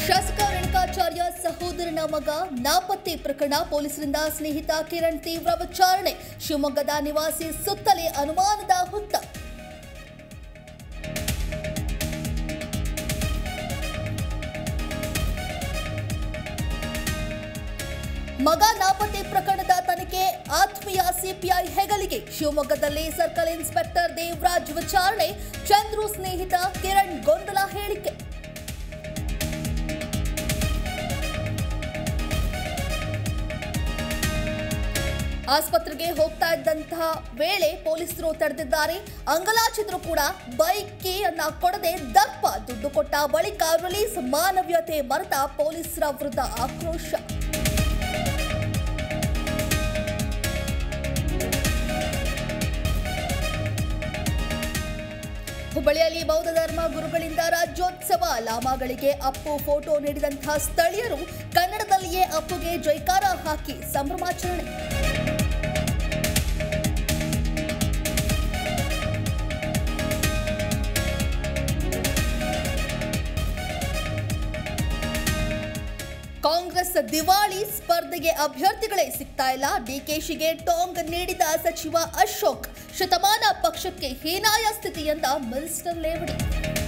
ಶಾಸಕ ರೇಣುಕಾಚಾರ್ಯ ಸಹೋದರನ ಮಗ ನಾಪತ್ತೆ ಪ್ರಕರಣ ಪೊಲೀಸರಿಂದ ಸ್ನೇಹಿತ ಕಿರಣ್ ತೀವ್ರ ವಿಚಾರಣೆ ಶಿವಮೊಗ್ಗದ ನಿವಾಸಿ ಸುತ್ತಲೇ ಅನುಮಾನದ ಹುತ್ತ ಮಗ ನಾಪತ್ತೆ ಪ್ರಕರಣದ ತನಿಖೆ ಆತ್ಮೀಯ ಸಿಪಿಐ ಹೆಗಲಿಗೆ ಶಿವಮೊಗ್ಗದಲ್ಲಿ ಸರ್ಕಲ್ ಇನ್ಸ್ಪೆಕ್ಟರ್ ದೇವರಾಜ್ ವಿಚಾರಣೆ ಚಂದ್ರು ಸ್ನೇಹಿತ ಕಿರಣ್ ಗೊಂದಲ ಹೇಳಿಕೆ ಆಸ್ಪತ್ರೆಗೆ ಹೋಗ್ತಾ ಇದ್ದಂತಹ ವೇಳೆ ಪೊಲೀಸರು ತಡೆದಿದ್ದಾರೆ ಅಂಗಲಾಚಿದ್ರು ಕೂಡ ಬೈಕ್ ಕೀಯನ್ನ ಕೊಡದೆ ದಪ್ಪ ದುಡ್ಡು ಕೊಟ್ಟ ಬಳಿಕ ರಿಲೀಸ್ ಮಾನವೀಯತೆ ಮರೆತ ಪೊಲೀಸರ ವಿರುದ್ಧ ಆಕ್ರೋಶ ಹುಬ್ಬಳ್ಳಿಯಲ್ಲಿ ಬೌದ್ಧ ಧರ್ಮ ಗುರುಗಳಿಂದ ರಾಜ್ಯೋತ್ಸವ ಲಾಮಾಗಳಿಗೆ ಅಪ್ಪು ಫೋಟೋ ನೀಡಿದಂತಹ ಸ್ಥಳೀಯರು ಕನ್ನಡದಲ್ಲಿಯೇ ಅಪ್ಪುಗೆ ಜೈಕಾರ ಹಾಕಿ ಸಂಭ್ರಮಾಚರಣೆ ಕಾಂಗ್ರೆಸ್ ದಿವಾಳಿ ಸ್ಪರ್ಧೆಗೆ ಅಭ್ಯರ್ಥಿಗಳೇ ಸಿಗ್ತಾ ಇಲ್ಲ ಡಿಕೆಶಿಗೆ ಟಾಂಗ್ ನೀಡಿದ ಸಚಿವ ಅಶೋಕ್ ಶತಮಾನ ಪಕ್ಷಕ್ಕೆ ಹೀನಾಯ ಸ್ಥಿತಿ ಎಂದ ಮಿನಿಸ್ಟರ್ ಲೇವಡಿ